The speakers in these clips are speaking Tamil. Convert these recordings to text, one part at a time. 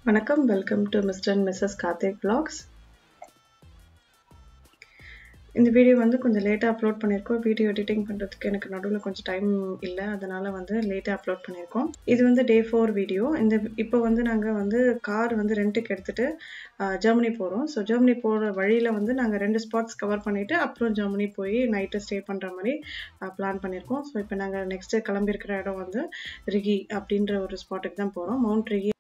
வணக்கம் welcome to mister and missus Karthik vlogs இந்த வீடியோ வந்து கொஞ்சம் லேட்டாக அப்லோட் பண்ணியிருக்கோம் வீடியோ எடிட்டிங் பண்ணுறதுக்கு எனக்கு நடுவில் கொஞ்சம் டைம் இல்லை அதனால் வந்து லேட்டாக அப்லோட் பண்ணியிருக்கோம் இது வந்து டே ஃபோர் வீடியோ இந்த இப்போ வந்து நாங்கள் வந்து கார் வந்து ரெண்ட்டுக்கு எடுத்துகிட்டு ஜெர்மனி போகிறோம் ஸோ ஜெர்மனி போகிற வழியில் வந்து நாங்கள் ரெண்டு ஸ்பாட்ஸ் கவர் பண்ணிவிட்டு அப்புறம் ஜெர்மனி போய் நைட்டு ஸ்டே பண்ணுற மாதிரி பிளான் பண்ணியிருக்கோம் ஸோ இப்போ நாங்கள் நெக்ஸ்ட்டு கிளம்பியிருக்கிற இடம் வந்து ரிகி அப்படின்ற ஒரு ஸ்பாட்டுக்கு தான் போகிறோம் மவுண்ட் ரிகி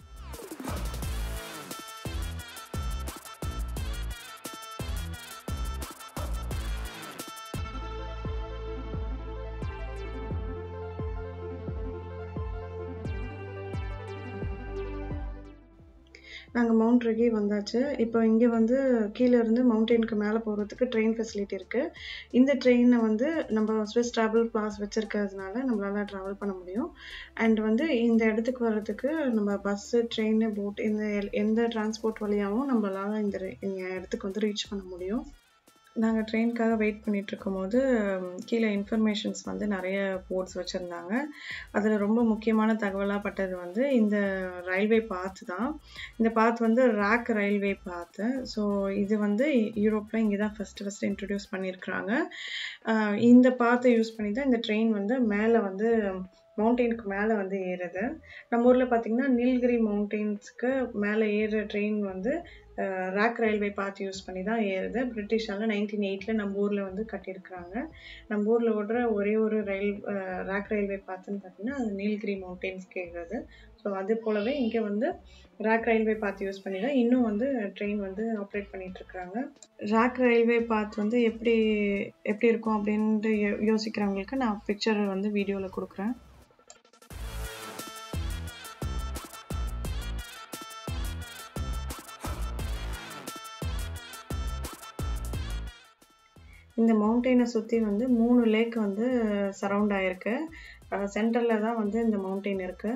நாங்கள் மவுண்ட் ரெகி வந்தாச்சு இப்போ இங்கே வந்து கீழே இருந்து மவுண்டெயினுக்கு மேலே போகிறதுக்கு ட்ரெயின் ஃபெசிலிட்டி இருக்குது இந்த ட்ரெயினை வந்து நம்ம ஸ்விஸ் ட்ராவல் பாஸ் வச்சுருக்கிறதுனால நம்மளால ட்ராவல் பண்ண முடியும் அண்ட் வந்து இந்த இடத்துக்கு வர்றதுக்கு நம்ம பஸ்ஸு ட்ரெயின் போட் இந்த எல்- எந்த டிரான்ஸ்போர்ட் வழியாகவும் நம்மளால இந்த re- இந்த இடத்துக்கு வந்து ரீச் பண்ண முடியும் நாங்கள் ட்ரெயினுக்காக வெயிட் பண்ணிட்டு இருக்கும்போது ம், கீழே இன்ஃபர்மேஷன்ஸ் வந்து நிறைய போர்ட்ஸ் வச்சுருந்தாங்க அதில் ரொம்ப முக்கியமான தகவலாக பட்டது வந்து இந்த ரயில்வே பாத் தான் இந்த பாத் வந்து ராக் ரயில்வே பாத்து ஸோ இது வந்து யூரோப்பில் இங்கே தான் ஃபஸ்ட்டு ஃபஸ்ட்டு இன்ட்ரடியூஸ் பண்ணியிருக்கிறாங்க ஆஹ் இந்த பாத்தை யூஸ் பண்ணி தான் இந்த ட்ரெயின் வந்து மேலே வந்து மவுண்டெயினுக்கு மேலே வந்து ஏறுது நம்ம ஊரில் பார்த்தீங்கன்னா நீல்கிரி மவுண்டெயின்ஸ்க்கு மேலே ஏறுற ட்ரெயின் வந்து ராக் ரயில்வே பாத் யூஸ் பண்ணி தான் ஏறுது பிரிட்டிஷால நைன்டீன் எயிட்டில் நம்ம ஊரில் வந்து கட்டியிருக்கிறாங்க நம்ம ஊரில் ஓடுற ஒரே ஒரு ரயில் ராக் ரயில்வே பாத்துன்னு பார்த்தீங்கன்னா அது நீல்கிரி மவுண்டெயின்ஸ்க்கு ஏறுறது ஸோ அது போலவே இங்கே வந்து ராக் ரயில்வே பாத் யூஸ் பண்ணி தான் இன்னும் வந்து ட்ரெயின் வந்து ஆப்ரேட் பண்ணிட்டு இருக்காங்க ராக் ரயில்வே பாத் வந்து எப்படி எப்படி இருக்கும் அப்படின்ட்டு யோ- யோசிக்கிறவங்களுக்கு நான் பிக்சர் வந்து வீடியோவில் கொடுக்குறேன் இந்த மவுண்டெயினை சுற்றி வந்து மூணு லேக் வந்து சரவுண்ட் ஆயிருக்கு சென்டரில் தான் வந்து இந்த மவுண்டெயின் இருக்கு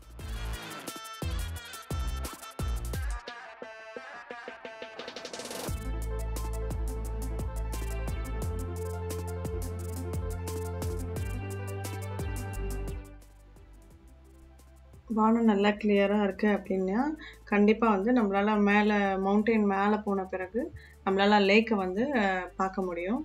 வானம் நல்லா கிளியராக இருக்குது அப்படின்னா கண்டிப்பாக வந்து நம்மளால மேலே மவுண்டெயின் மேலே போன பிறகு நம்மளால லேக்கை வந்து அஹ், பார்க்க முடியும்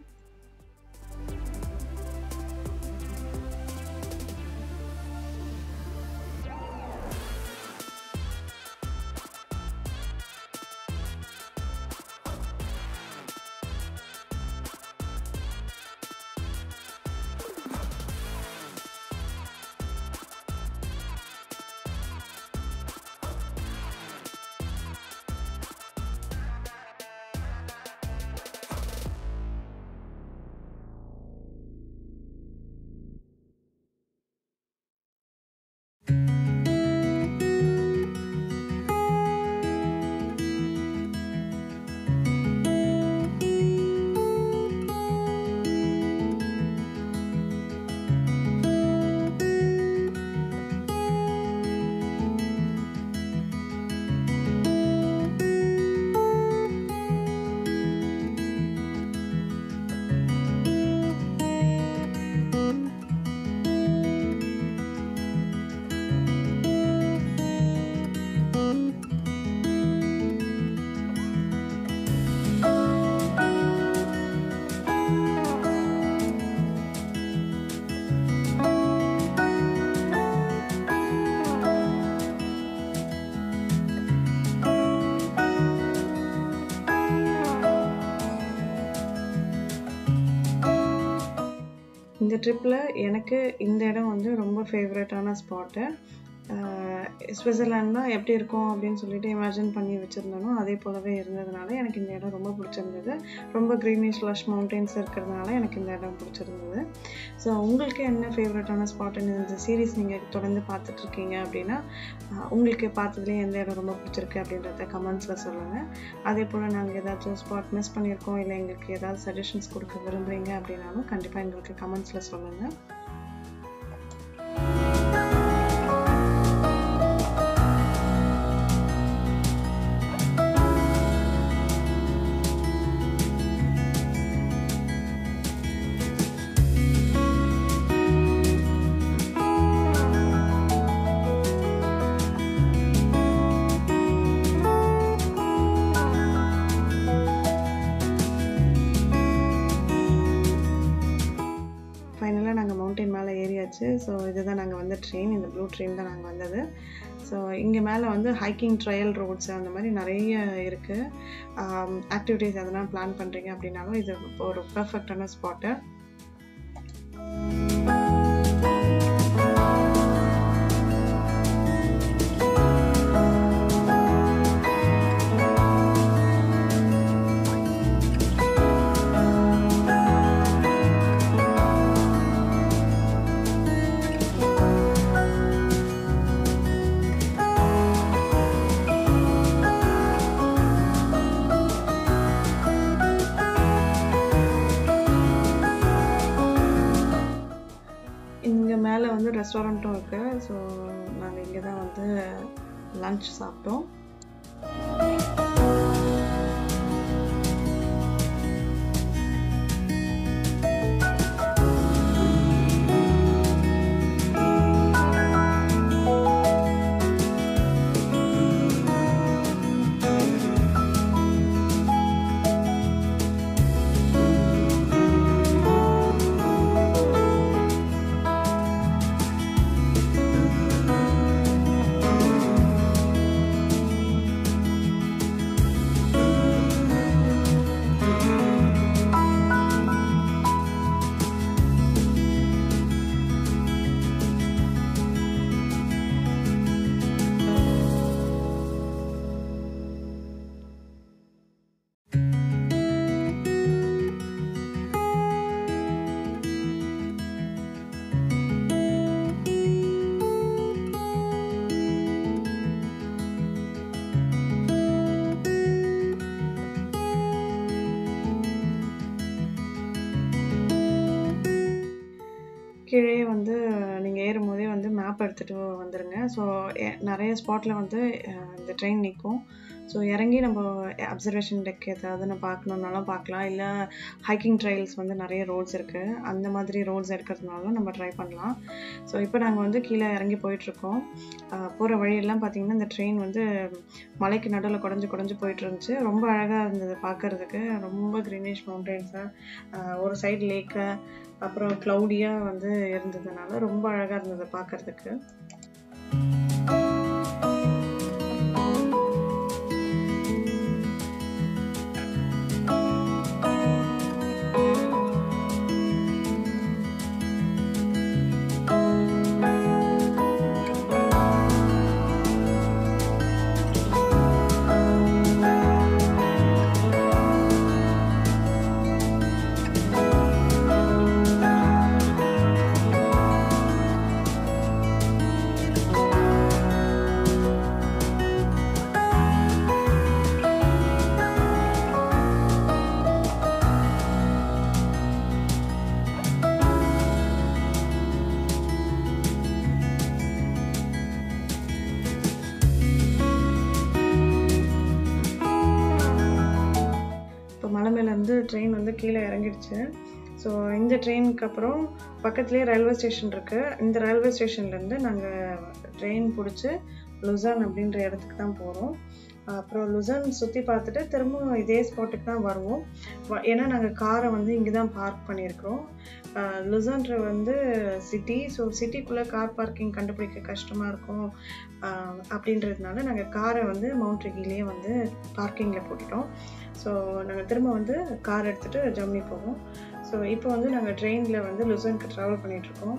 இந்த ட்ரிப்பில் எனக்கு இந்த இடம் வந்து ரொம்ப ஃபேவரட்டான ஸ்பாட்டு சுவிட்சர்லாண்ட்னா எப்படி இருக்கும் அப்படின்னு சொல்லிட்டு இமேஜின் பண்ணி வச்சுருந்தனோ அதே போலவே இருந்ததுனால எனக்கு இந்த இடம் ரொம்ப பிடிச்சிருந்தது ரொம்ப க்ரீனிஷ் லஷ் மவுண்டெயின்ஸ் இருக்கிறதுனால எனக்கு இந்த இடம் பிடிச்சிருந்தது ஸோ உங்களுக்கு என்ன ஃபேவரட்டான ஸ்பாட்டுன்னு இந்த சீரீஸ் நீங்கள் தொடர்ந்து பார்த்துட்டு இருக்கீங்க அப்படின்னா அஹ், உங்களுக்கு பார்த்ததுலேயே எந்த இடம் ரொம்ப பிடிச்சிருக்கு அப்படின்றத கமெண்ட்ஸில் சொல்லுங்கள் அதே போல் நாங்கள் ஏதாச்சும் ஸ்பாட் மிஸ் பண்ணியிருக்கோம் இல்லை எங்களுக்கு ஏதாவது சஜஷன்ஸ் கொடுக்க விரும்புகிறீங்க அப்படின்னாலும் கண்டிப்பாக எங்களுக்கு கமெண்ட்ஸில் சொல்லுங்கள் வந்தாச்சு ஸோ இதுதான் நாங்கள் வந்த ட்ரெயின் இந்த ப்ளூ ட்ரெயின் தான் நாங்கள் வந்தது ஸோ இங்கே மேலே வந்து ஹைக்கிங் ட்ரையல் ரோட்ஸ் அந்த மாதிரி நிறைய இருக்குது ஆக்டிவிட்டீஸ் எதனா பிளான் பண்ணுறீங்க அப்படின்னாலும் இது ஒரு பர்ஃபெக்டான ஸ்பாட்டு இங்கே மேலே வந்து ரெஸ்டாரண்ட்டும் இருக்குது ஸோ நாங்கள் இங்கே தான் வந்து லன்ச் சாப்பிட்டோம் கீழே வந்து நீங்கள் ஏறும்போதே வந்து மேப் எடுத்துகிட்டு வந்துடுங்க ஸோ நிறைய ஸ்பாட்டில் வந்து அஹ், இந்த ட்ரெயின் நிற்கும் ஸோ இறங்கி நம்ம அப்சர்வேஷன் டெக் ஏதாவது நான் பார்க்கணுன்னாலும் பார்க்கலாம் இல்லை ஹைக்கிங் ட்ரைல்ஸ் வந்து நிறைய ரோட்ஸ் இருக்குது அந்த மாதிரி ரோட்ஸ் எடுக்கிறதுனாலும் நம்ம ட்ரை பண்ணலாம் ஸோ இப்போ நாங்கள் வந்து கீழே இறங்கி போயிட்டுருக்கோம் போகிற வழியெல்லாம் பார்த்தீங்கன்னா இந்த ட்ரெயின் வந்து மலைக்கு நடுவில் குடஞ்சு குடஞ்சு போயிட்டு இருந்துச்சு ரொம்ப அழகாக இருந்தது பார்க்கறதுக்கு ரொம்ப க்ரீனிஷ் மவுண்டன்ஸு ஒரு சைடு லேக்கு அப்புறம் க்ளவுடியாக வந்து இருந்ததுனால ரொம்ப அழகாக இருந்தது பார்க்கறதுக்கு இப்போ மலை மேலேருந்து ட்ரெயின் வந்து கீழே இறங்கிடுச்சு ஸோ இந்த ட்ரெயினுக்கு அப்புறம் பக்கத்துலேயே ரயில்வே ஸ்டேஷன் இருக்குது இந்த ரயில்வே ஸ்டேஷன்லேருந்து நாங்கள் ட்ரெயின் பிடிச்சி லுசான் அப்படின்ற இடத்துக்கு தான் போகிறோம் அப்புறம் லுசான் சுற்றி பார்த்துட்டு திரும்ப இதே ஸ்பாட்டுக்கு தான் வருவோம் வ- ஏன்னா நாங்கள் காரை வந்து இங்கே தான் பார்க் பண்ணியிருக்கிறோம் அஹ் லுசான்ற வந்து சிட்டி ஸோ சிட்டிக்குள்ளே கார் பார்க்கிங் கண்டுபிடிக்க கஷ்டமாக இருக்கும் அஹ் அப்படின்றதுனால நாங்கள் காரை வந்து மவுண்ட் ரெகிலேயே வந்து பார்க்கிங்கில் போட்டுட்டோம் ஸோ நாங்கள் திரும்ப வந்து கார் எடுத்துகிட்டு ஜெர்மனி போவோம் ஸோ இப்போ வந்து நாங்கள் ட்ரெயினில் வந்து லுசனுக்கு ட்ராவல் பண்ணிகிட்ருக்கோம்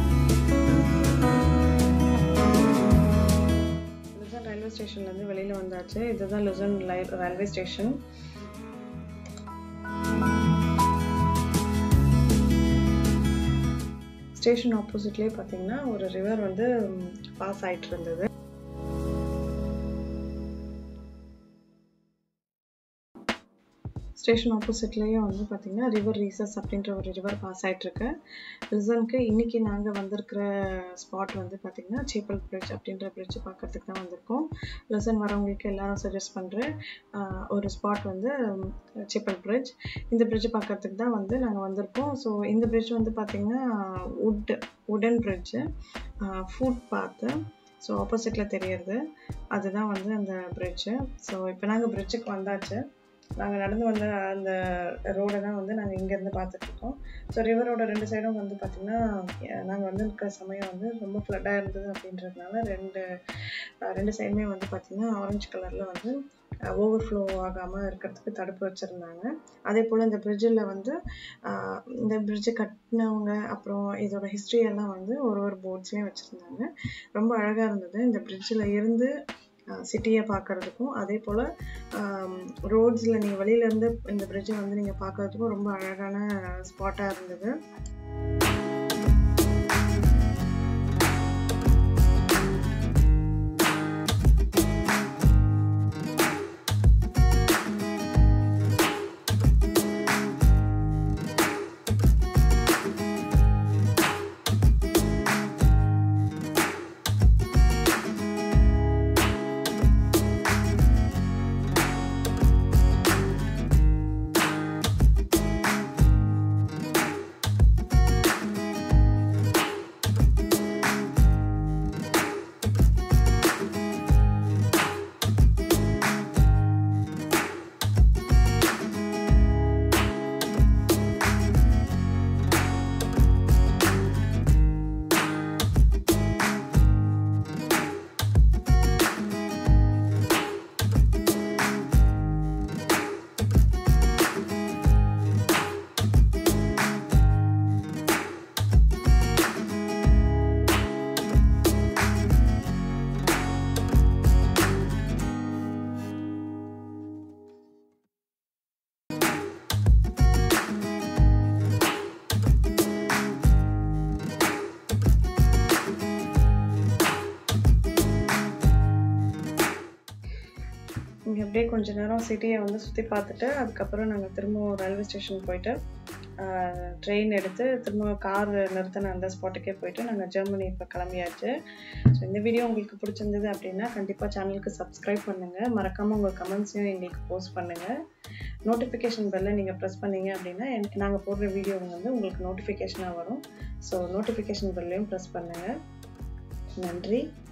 லுசன் ரயில்வே ஸ்டேஷன்லேருந்து வெளியில் வந்தாச்சு வந்தாச்சு இதுதான் லுசன் ரயில்வே ஸ்டேஷன் ஸ்டேஷன் ஆப்போசிட்லேயே பார்த்தீங்கன்னா ஒரு ரிவர் வந்து பாஸ் ஆயிட்டு இருந்தது ஸ்டேஷன் ஆப்போசிட்லேயே வந்து பார்த்தீங்கன்னா ரிவர் ரீசஸ் அப்படின்ற ஒரு ரிவர் பாஸ் ஆகிட்டுருக்கு ரிசனுக்கு இன்றைக்கி நாங்கள் வந்திருக்கிற ஸ்பாட் வந்து பார்த்திங்கன்னா சேப்பல் பிரிட்ஜ் அப்படின்ற பிரிட்ஜ் பார்க்கறதுக்கு தான் வந்திருக்கோம் லிசன் வரவங்களுக்கு எல்லாரும் சஜஸ்ட் பண்ணுற ஒரு ஸ்பாட் வந்து சேப்பல் பிரிட்ஜ் இந்த பிரிட்ஜ் பார்க்கறதுக்கு தான் வந்து நாங்கள் வந்திருக்கோம் ஸோ இந்த பிரிட்ஜ் வந்து பார்த்திங்கன்னா உட் உடன் பிரிட்ஜு ஃபுட் பார்த்து ஸோ ஆப்போசிட்டில் தெரியறது அதுதான் வந்து அந்த பிரிட்ஜு ஸோ இப்போ நாங்கள் பிரிட்ஜுக்கு வந்தாச்சு நாங்கள் நடந்து வந்த அந்த ரோடை தான் வந்து நாங்கள் இங்கேருந்து பார்த்துட்ருக்கோம் ஸோ ரிவரோட ரெண்டு சைடும் வந்து பார்த்திங்கன்னா நாங்கள் வந்து இருக்கிற சமயம் வந்து ரொம்ப ஃப்ளட்டாக இருந்தது அப்படின்றதுனால ரெண்டு ரெண்டு சைடுமே வந்து பார்த்திங்கன்னா ஆரஞ்சு கலரில் வந்து ஓவர் ஃப்ளோ ஆகாமல் இருக்கிறதுக்கு தடுப்பு வச்சுருந்தாங்க அதே போல் இந்த பிரிட்ஜில் வந்து இந்த பிரிட்ஜை கட்டினவங்க அப்புறம் இதோட ஹிஸ்ட்ரி எல்லாம் வந்து ஒரு ஒரு போர்ட்ஸ்லேயும் வச்சுருந்தாங்க ரொம்ப அழகாக இருந்தது இந்த பிரிட்ஜில் இருந்து சிட்டியை பார்க்குறதுக்கும் அதே போல் ரோட்ஸில் நீங்கள் வெளியிலேருந்து இந்த பிரிட்ஜை வந்து நீங்கள் பார்க்குறதுக்கும் ரொம்ப அழகான ஸ்பாட்டாக இருந்தது இங்கே அப்படியே கொஞ்ச நேரம் சிட்டியை வந்து சுற்றி பார்த்துட்டு அதுக்கப்புறம் நாங்கள் திரும்பவும் ரயில்வே ஸ்டேஷன் போயிட்டு ட்ரெயின் எடுத்து திரும்ப கார் நிறுத்தின அந்த ஸ்பாட்டுக்கே போயிட்டு நாங்கள் ஜெர்மனி இப்போ கிளம்பியாச்சு ஸோ இந்த வீடியோ உங்களுக்கு பிடிச்சிருந்தது அப்படின்னா கண்டிப்பாக சேனலுக்கு சப்ஸ்கிரைப் பண்ணுங்கள் மறக்காமல் உங்கள் கமெண்ட்ஸையும் எங்களுக்கு போஸ்ட் பண்ணுங்கள் நோட்டிஃபிகேஷன் பெல்லை நீங்கள் ப்ரெஸ் பண்ணீங்க அப்படின்னா எனக்கு நாங்கள் போடுற வீடியோ வந்து உங்களுக்கு நோட்டிஃபிகேஷனாக வரும் ஸோ நோட்டிஃபிகேஷன் பெல்லையும் ப்ரெஸ் பண்ணுங்கள் நன்றி